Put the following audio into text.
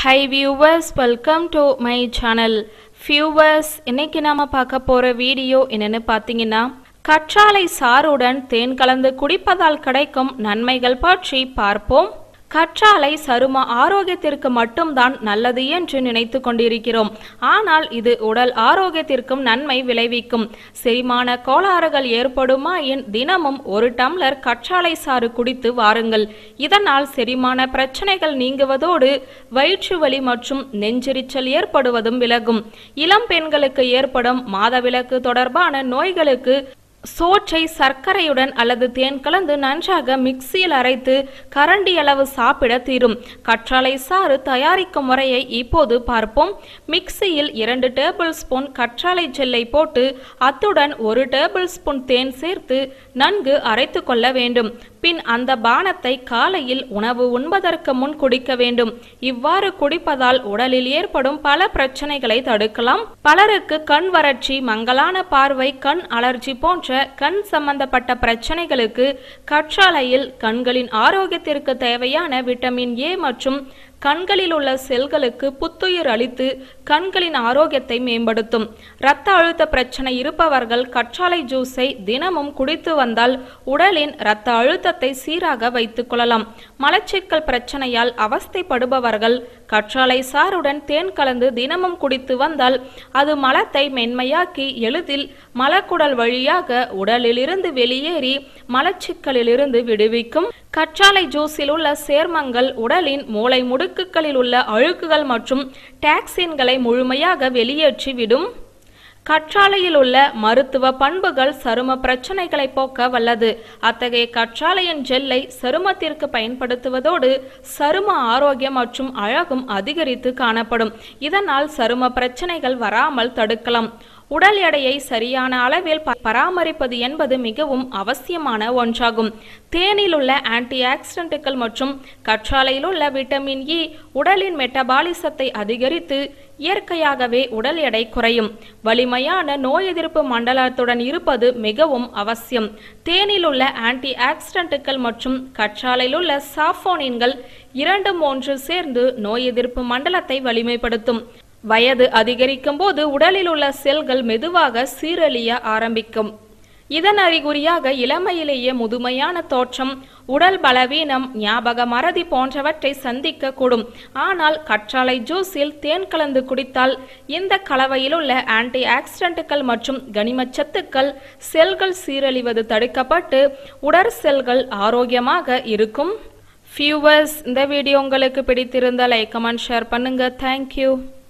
high viewers welcome to my channel viewers இன்னைக்கு நாம பார்க்க போற வீடியோ என்னன்னு பார்த்தீங்கன்னா கற்றாழை சாறுடன் தேன் கலந்து குடிப்பதால் கிடைக்கும் நன்மைகள் பற்றி பார்ப்போம் கற்றாழை சரும ஆரோக்கியத்திற்கு மட்டும்தான் நல்லது என்று நினைத்து கொண்டிருக்கிறோம் ஆனால் இது உடல் ஆரோக்கியத்திற்கும் நன்மை விளைவிக்கும் செரிமான கோளாறுகள் ஏற்படுமாயின் தினமும் ஒரு டம்ளர் கற்றாழை சாறு குடித்து வாருங்கள் இதனால் செரிமான பிரச்சனைகள் நீங்குவதோடு வயிற்று வலி மற்றும் நெஞ்செரிச்சல் ஏற்படுவதும் விலகும் இளம் பெண்களுக்கு ஏற்படும் மாதவிலக்கு தொடர்பான நோய்களுக்கு சோற்றை சர்க்கரையுடன் அல்லது தேன் கலந்து நன்றாக மிக்சியில் அரைத்து கரண்டி அளவு சாப்பிட தீரும் கற்றாழை சாறு தயாரிக்கும் முறையை இப்போது பார்ப்போம் மிக்சியில் இரண்டு டேபிள் ஸ்பூன் கற்றாழை ஜெல்லை போட்டு அத்துடன் ஒரு டேபிள் ஸ்பூன் தேன் சேர்த்து நன்கு அரைத்து கொள்ள வேண்டும் பின் அந்த பானத்தை காலையில் உணவு உண்பதற்கு முன் குடிக்க வேண்டும் இவ்வாறு குடிப்பதால் உடலில் ஏற்படும் பல பிரச்சனைகளை தடுக்கலாம் பலருக்கு கண் வறட்சி மங்கலான பார்வை கண் அலர்ஜி போன்ற கண் சம்பந்தப்பட்ட பிரச்சனைகளுக்கு கற்றாழையில் கண்களின் ஆரோக்கியத்திற்கு தேவையான விட்டமின் ஏ மற்றும் கண்களில் உள்ள செல்களுக்கு புத்துயிர் அளித்து கண்களின் ஆரோக்கியத்தை மேம்படுத்தும் இரத்த அழுத்த பிரச்சனை இருப்பவர்கள் கற்றாழை ஜூஸை தினமும் குடித்து வந்தால் உடலின் இரத்த அழுத்தத்தை சீராக வைத்துக் கொள்ளலாம் மலச்சிக்கல் பிரச்சனையால் அவஸ்தைப்படுபவர்கள் கற்றாழை சாறுடன் தேன் கலந்து தினமும் குடித்து வந்தால் அது மலத்தை மென்மையாக்கி எளிதில் மலக்குடல் வழியாக உடலிலிருந்து வெளியேறி மலச்சிக்கலிலிருந்து விடுவிக்கும் கற்றாழை ஜூஸில் உள்ள சேர்மங்கள் உடலின் மூளை முடுக்குகளில் உள்ள அழுக்குகள் மற்றும் டாக்சின்களை முழுமையாக வெளியேற்றி விடும் கற்றாழையில் உள்ள மருத்துவ பண்புகள் சரும பிரச்சனைகளை போக்க வல்லது அத்தகைய கற்றாழையின் ஜெல்லை சருமத்திற்கு பயன்படுத்துவதோடு சரும ஆரோக்கியம் மற்றும் அழகும் அதிகரித்து காணப்படும் இதனால் சரும பிரச்சனைகள் வராமல் தடுக்கலாம் உடல் எடையை சரியான அளவில் பராமரிப்பது என்பது மிகவும் அவசியமான ஒன்றாகும் தேனில் உள்ள ஆன்டி ஆக்சிடென்ட்டுகள் மற்றும் கற்றாழையில் உள்ள விட்டமின் இ உடலின் மெட்டபாலிசத்தை அதிகரித்து இயற்கையாகவே உடல் எடை குறையும் வலிமையான நோய் எதிர்ப்பு மண்டலத்துடன் இருப்பது மிகவும் அவசியம் தேனில் உள்ள ஆன்டி ஆக்சிடென்ட்டுகள் மற்றும் கற்றாழையில் உள்ள சாஃபோனின்கள் இரண்டு மூன்று சேர்ந்து நோய் எதிர்ப்பு மண்டலத்தை வலிமைப்படுத்தும் வயது அதிகரிக்கும் போது உடலில் உள்ள செல்கள் மெதுவாக சீரழிய ஆரம்பிக்கும் இதன் அறிகுறியாக இளமையிலேயே முதுமையான தோற்றம் உடல் பலவீனம் ஞாபக மறதி போன்றவற்றை சந்திக்க கூடும் ஆனால் கற்றாழை ஜூஸில் தேன் கலந்து குடித்தால் இந்த கலவையில் உள்ள ஆன்டி ஆக்சிடென்ட்டுகள் மற்றும் கனிமச்சத்துக்கள் செல்கள் சீரழிவது தடுக்கப்பட்டு உடற் செல்கள் ஆரோக்கியமாக இருக்கும் ஃபியூவர்ஸ் இந்த வீடியோ உங்களுக்கு பிடித்திருந்தால் லைக் கமெண்ட் ஷேர் பண்ணுங்க தேங்க்யூ